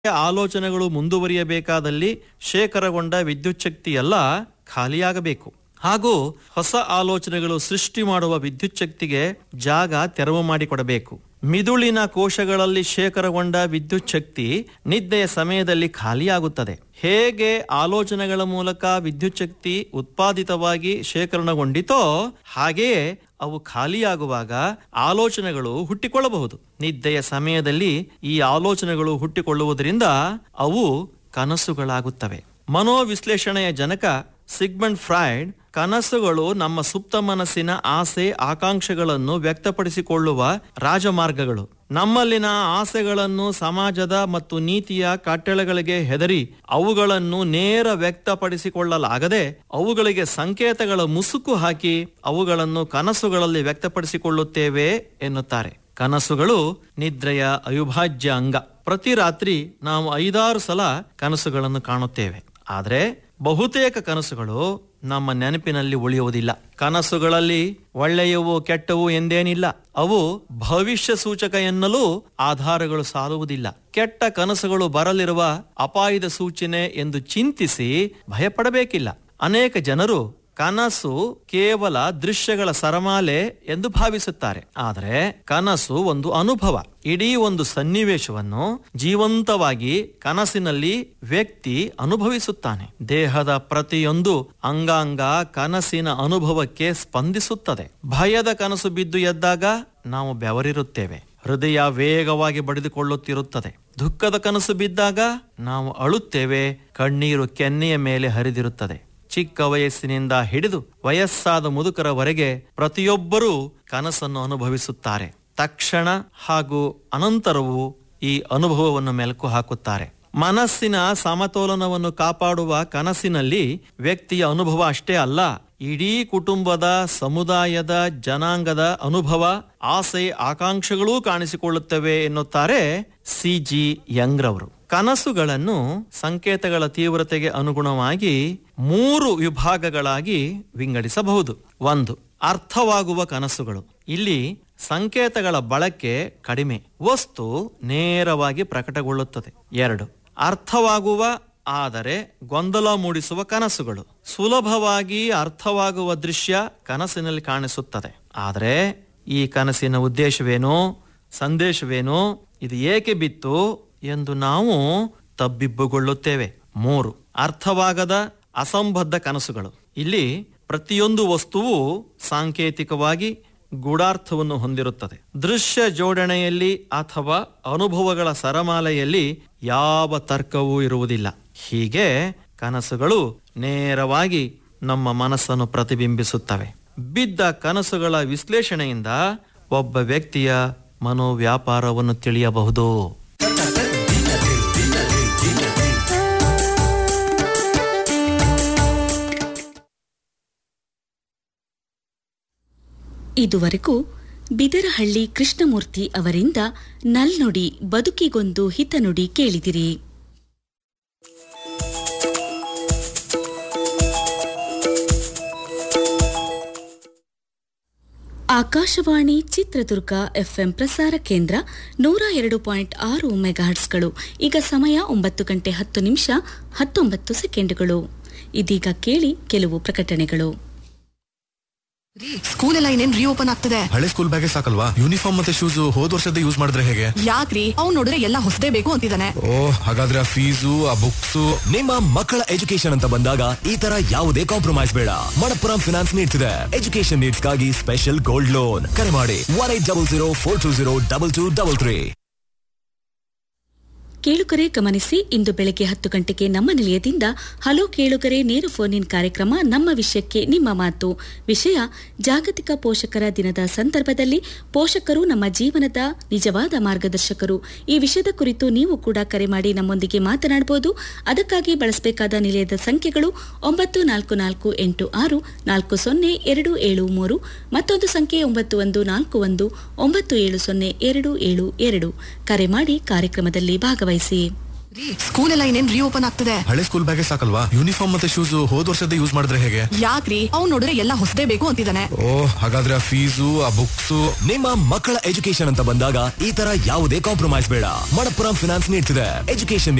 ಆಲೋಚನೆಗಳು ಮುಂದುವರಿಯಬೇಕಾದಲ್ಲಿ ಶೇಖರಗೊಂಡ ವಿದ್ಯುಚ್ಛಕ್ತಿಯೆಲ್ಲ ಖಾಲಿಯಾಗಬೇಕು ಹಾಗೂ ಹೊಸ ಆಲೋಚನೆಗಳು ಸೃಷ್ಟಿ ಮಾಡುವ ವಿದ್ಯುಚ್ಛಕ್ತಿಗೆ ಜಾಗ ತೆರವು ಮಾಡಿಕೊಡಬೇಕು ಮಿದುಳಿನ ಕೋಶಗಳಲ್ಲಿ ಶೇಖರಗೊಂಡ ವಿದ್ಯುಚ್ಛಕ್ತಿ ನಿದ್ದೆಯ ಸಮಯದಲ್ಲಿ ಖಾಲಿಯಾಗುತ್ತದೆ ಹೇಗೆ ಆಲೋಚನೆಗಳ ಮೂಲಕ ವಿದ್ಯುಚ್ಛಕ್ತಿ ಉತ್ಪಾದಿತವಾಗಿ ಶೇಖರಣಗೊಂಡಿತೋ ಹಾಗೆಯೇ ಅವು ಖಾಲಿಯಾಗುವಾಗ ಆಲೋಚನೆಗಳು ಹುಟ್ಟಿಕೊಳ್ಳಬಹುದು ನಿದ್ದೆಯ ಸಮಯದಲ್ಲಿ ಈ ಆಲೋಚನೆಗಳು ಹುಟ್ಟಿಕೊಳ್ಳುವುದರಿಂದ ಅವು ಕನಸುಗಳಾಗುತ್ತವೆ ಮನೋವಿಶ್ಲೇಷಣೆಯ ಜನಕ ಸಿಗ್ಮಂಡ್ ಫ್ರಾಯ್ಡ್ ಕನಸುಗಳು ನಮ್ಮ ಸುಪ್ತ ಮನಸ್ಸಿನ ಆಸೆ ಆಕಾಂಕ್ಷೆಗಳನ್ನು ವ್ಯಕ್ತಪಡಿಸಿಕೊಳ್ಳುವ ರಾಜಮಾರ್ಗಗಳು ನಮ್ಮಲ್ಲಿನ ಆಸೆಗಳನ್ನು ಸಮಾಜದ ಮತ್ತು ನೀತಿಯ ಕಟ್ಟಳೆಗಳಿಗೆ ಹೆದರಿ ಅವುಗಳನ್ನು ನೇರ ವ್ಯಕ್ತಪಡಿಸಿಕೊಳ್ಳಲಾಗದೆ ಅವುಗಳಿಗೆ ಸಂಕೇತಗಳ ಮುಸುಕು ಹಾಕಿ ಅವುಗಳನ್ನು ಕನಸುಗಳಲ್ಲಿ ವ್ಯಕ್ತಪಡಿಸಿಕೊಳ್ಳುತ್ತೇವೆ ಎನ್ನುತ್ತಾರೆ ಕನಸುಗಳು ನಿದ್ರೆಯ ಅವಿಭಾಜ್ಯ ಅಂಗ ಪ್ರತಿ ರಾತ್ರಿ ನಾವು ಐದಾರು ಸಲ ಕನಸುಗಳನ್ನು ಕಾಣುತ್ತೇವೆ ಆದರೆ ಬಹುತೇಕ ಕನಸುಗಳು ನಮ್ಮ ನೆನಪಿನಲ್ಲಿ ಉಳಿಯುವುದಿಲ್ಲ ಕನಸುಗಳಲ್ಲಿ ಒಳ್ಳೆಯವು ಕೆಟ್ಟವು ಎಂದೇನಿಲ್ಲ ಅವು ಭವಿಷ್ಯ ಸೂಚಕ ಎನ್ನಲು ಆಧಾರಗಳು ಸಾಲುವುದಿಲ್ಲ ಕೆಟ್ಟ ಕನಸುಗಳು ಬರಲಿರುವ ಅಪಾಯದ ಸೂಚನೆ ಎಂದು ಚಿಂತಿಸಿ ಭಯಪಡಬೇಕಿಲ್ಲ ಅನೇಕ ಜನರು ಕನಸು ಕೇವಲ ದೃಶ್ಯಗಳ ಸರಮಾಲೆ ಎಂದು ಭಾವಿಸುತ್ತಾರೆ ಆದರೆ ಕನಸು ಒಂದು ಅನುಭವ ಇಡೀ ಒಂದು ಸನ್ನಿವೇಶವನ್ನು ಜೀವಂತವಾಗಿ ಕನಸಿನಲ್ಲಿ ವ್ಯಕ್ತಿ ಅನುಭವಿಸುತ್ತಾನೆ ದೇಹದ ಪ್ರತಿಯೊಂದು ಅಂಗಾಂಗ ಕನಸಿನ ಅನುಭವಕ್ಕೆ ಸ್ಪಂದಿಸುತ್ತದೆ ಭಯದ ಕನಸು ಬಿದ್ದು ಎದ್ದಾಗ ನಾವು ಬೆವರಿರುತ್ತೇವೆ ಹೃದಯ ವೇಗವಾಗಿ ಬಡಿದುಕೊಳ್ಳುತ್ತಿರುತ್ತದೆ ದುಃಖದ ಕನಸು ಬಿದ್ದಾಗ ನಾವು ಅಳುತ್ತೇವೆ ಕಣ್ಣೀರು ಕೆನ್ನೆಯ ಮೇಲೆ ಹರಿದಿರುತ್ತದೆ ಚಿಕ್ಕ ವಯಸ್ಸಿನಿಂದ ಹಿಡಿದು ವಯಸ್ಸಾದ ಮುದುಕರವರೆಗೆ ಪ್ರತಿಯೊಬ್ಬರೂ ಕನಸನ್ನು ಅನುಭವಿಸುತ್ತಾರೆ ತಕ್ಷಣ ಹಾಗೂ ಅನಂತರವೂ ಈ ಅನುಭವವನ್ನು ಮೆಲುಕು ಹಾಕುತ್ತಾರೆ ಮನಸ್ಸಿನ ಸಮತೋಲನವನ್ನು ಕಾಪಾಡುವ ಕನಸಿನಲ್ಲಿ ವ್ಯಕ್ತಿಯ ಅನುಭವ ಅಷ್ಟೇ ಅಲ್ಲ ಇಡೀ ಕುಟುಂಬದ ಸಮುದಾಯದ ಜನಾಂಗದ ಅನುಭವ ಆಸೆ ಆಕಾಂಕ್ಷೆಗಳೂ ಕಾಣಿಸಿಕೊಳ್ಳುತ್ತವೆ ಎನ್ನುತ್ತಾರೆ ಸಿ ಜಿ ಯಂಗ್ರವರು ಕನಸುಗಳನ್ನು ಸಂಕೇತಗಳ ತೀವ್ರತೆಗೆ ಅನುಗುಣವಾಗಿ ಮೂರು ವಿಭಾಗಗಳಾಗಿ ವಿಂಗಡಿಸಬಹುದು ಒಂದು ಅರ್ಥವಾಗುವ ಕನಸುಗಳು ಇಲ್ಲಿ ಸಂಕೇತಗಳ ಬಳಕೆ ಕಡಿಮೆ ವಸ್ತು ನೇರವಾಗಿ ಪ್ರಕಟಗೊಳ್ಳುತ್ತದೆ ಎರಡು ಅರ್ಥವಾಗುವ ಆದರೆ ಗೊಂದಲ ಮೂಡಿಸುವ ಕನಸುಗಳು ಸುಲಭವಾಗಿ ಅರ್ಥವಾಗುವ ದೃಶ್ಯ ಕನಸಿನಲ್ಲಿ ಕಾಣಿಸುತ್ತದೆ ಆದರೆ ಈ ಕನಸಿನ ಉದ್ದೇಶವೇನು ಸಂದೇಶವೇನು ಇದು ಏಕೆ ಬಿತ್ತು ಎಂದು ನಾವು ತಬ್ಬಿಬ್ಬುಗೊಳ್ಳುತ್ತೇವೆ ಮೂರು ಅರ್ಥವಾಗದ ಅಸಂಬದ್ಧ ಕನಸುಗಳು ಇಲ್ಲಿ ಪ್ರತಿಯೊಂದು ವಸ್ತುವು ಸಾಂಕೇತಿಕವಾಗಿ ಗೂಢಾರ್ಥವನ್ನು ಹೊಂದಿರುತ್ತದೆ ದೃಶ್ಯ ಜೋಡಣೆಯಲ್ಲಿ ಅಥವಾ ಅನುಭವಗಳ ಸರಮಾಲೆಯಲ್ಲಿ ಯಾವ ತರ್ಕವೂ ಇರುವುದಿಲ್ಲ ಹೀಗೆ ಕನಸುಗಳು ನೇರವಾಗಿ ನಮ್ಮ ಮನಸ್ಸನ್ನು ಪ್ರತಿಬಿಂಬಿಸುತ್ತವೆ ಬಿದ್ದ ಕನಸುಗಳ ವಿಶ್ಲೇಷಣೆಯಿಂದ ಒಬ್ಬ ವ್ಯಕ್ತಿಯ ಮನೋವ್ಯಾಪಾರವನ್ನು ತಿಳಿಯಬಹುದು ಇದುವರೆಗೂ ಬಿದರಹಳ್ಳಿ ಕೃಷ್ಣಮೂರ್ತಿ ಅವರಿಂದ ನಲ್ನುಡಿ ಬದುಕಿಗೊಂದು ಹಿತನುಡಿ ಕೇಳಿದಿರಿ ಆಕಾಶವಾಣಿ ಚಿತ್ರದುರ್ಗ ಎಫ್ಎಂ ಪ್ರಸಾರ ಕೇಂದ್ರ ನೂರ ಎರಡು ಪಾಯಿಂಟ್ ಆರು ಮೆಗಾಹರ್ಟ್ಸ್ಗಳು ಈಗ ಸಮಯ ಒಂಬತ್ತು ಗಂಟೆ ಹತ್ತು ನಿಮಿಷ ಹತ್ತೊಂಬತ್ತು ಸೆಕೆಂಡುಗಳು ಇದೀಗ ಕೇಳಿ ಕೆಲವು ಪ್ರಕಟಣೆಗಳು ರೀ ಸ್ಕೂಲ್ ಎಲ್ಲ ಇನ್ನೇನ್ ರೀಓಪನ್ ಆಗ್ತದೆ ಹಳೆ ಸ್ಕೂಲ್ ಬ್ಯಾಗೆ ಸಾಕಲ್ವಾ ಯೂನಿಫಾರ್ಮ್ ಮತ್ತೆ ಶೂಸ್ ಹೋದ್ ವರ್ಷದ ಯೂಸ್ ಮಾಡಿದ್ರೆ ಹೇಗೆ ಯಾಕ್ರಿ ಅವ್ನ್ ನೋಡಿದ್ರೆ ಎಲ್ಲ ಹೊಸದೇ ಬೇಕು ಅಂತಿದ್ದಾನೆ ಓ ಹಾಗಾದ್ರೆ ಆ ಫೀಸು ಆ ಬುಕ್ಸ್ ನಿಮ್ಮ ಮಕ್ಕಳ ಎಜುಕೇಶನ್ ಅಂತ ಬಂದಾಗ ಈ ತರ ಯಾವುದೇ ಕಾಂಪ್ರಮೈಸ್ ಬೇಡ ಮಣಪ್ಪುರಂ ಫಿನಾನ್ಸ್ ನೀಡ್ತಿದೆ ಎಜುಕೇಶನ್ ನೀಡ್ಸ್ಗಾಗಿ ಸ್ಪೆಷಲ್ ಗೋಲ್ಡ್ ಲೋನ್ ಕರೆ ಮಾಡಿ one eight double zero four two zero double two double three ಕೇಳುಗರೆ ಗಮನಿಸಿ ಇಂದು ಬೆಳಗ್ಗೆ ಹತ್ತು ಗಂಟೆಗೆ ನಮ್ಮ ನಿಲಯದಿಂದ ಹಲೋ ಕೇಳುಗರೆ ನೇರ ಫೋನ್ ಇನ್ ಕಾರ್ಯಕ್ರಮ ನಮ್ಮ ವಿಷಯಕ್ಕೆ ನಿಮ್ಮ ಮಾತು ವಿಷಯ ಜಾಗತಿಕ ಪೋಷಕರ ದಿನದ ಸಂದರ್ಭದಲ್ಲಿ ಪೋಷಕರು ನಮ್ಮ ಜೀವನದ ನಿಜವಾದ ಮಾರ್ಗದರ್ಶಕರು ಈ ವಿಷಯದ ಕುರಿತು ನೀವು ಕೂಡ ಕರೆ ಮಾಡಿ ನಮ್ಮೊಂದಿಗೆ ಮಾತನಾಡಬಹುದು ಅದಕ್ಕಾಗಿ ಬಳಸಬೇಕಾದ ನಿಲಯದ ಸಂಖ್ಯೆಗಳು ಒಂಬತ್ತು ನಾಲ್ಕು ನಾಲ್ಕು ಎಂಟು ಆರು ನಾಲ್ಕು ಸೊನ್ನೆ ಎರಡು ಏಳು ಮೂರು ಮತ್ತೊಂದು ಸಂಖ್ಯೆ ಒಂಬತ್ತು ಒಂದು ನಾಲ್ಕು ಒಂದು ಒಂಬತ್ತು ಏಳು ಸೊನ್ನೆ ಎರಡು ಏಳು ಎರಡು ಕರೆ ಮಾಡಿ ಕಾರ್ಯಕ್ರಮದಲ್ಲಿ ಭಾಗವಹಿಸಿ ರೀ ಸ್ಕೂಲ್ ಎಲ್ಲ ಇನ್ನೇನ್ ರೀಓಪನ್ ಆಗ್ತದೆ ಹಳೆ ಸ್ಕೂಲ್ ಬ್ಯಾಗೇ ಸಾಕಲ್ವಾ ಯೂನಿಫಾರ್ಮ್ ಮತ್ತೆ ಶೂಸ್ ಹೋದ್ ವರ್ಷದ ಯೂಸ್ ಮಾಡಿದ್ರೆ ಹೇಗೆ ಯಾಕ್ರಿ ಅವ್ನ್ ನೋಡಿದ್ರೆ ಎಲ್ಲ ಹೊಸದೇ ಬೇಕು ಅಂತಿದ್ದಾನೆ ಓ ಹಾಗಾದ್ರೆ ಆ ಫೀಸು ಆ ಬುಕ್ಸ್ ನಿಮ್ಮ ಮಕ್ಕಳ ಎಜುಕೇಶನ್ ಅಂತ ಬಂದಾಗ ಈ ತರ ಯಾವುದೇ ಕಾಂಪ್ರಮೈಸ್ ಬೇಡ ಮಣಪ್ಪುರಂ ಫಿನಾನ್ಸ್ ನೀಡ್ತಿದೆ ಎಜುಕೇಶನ್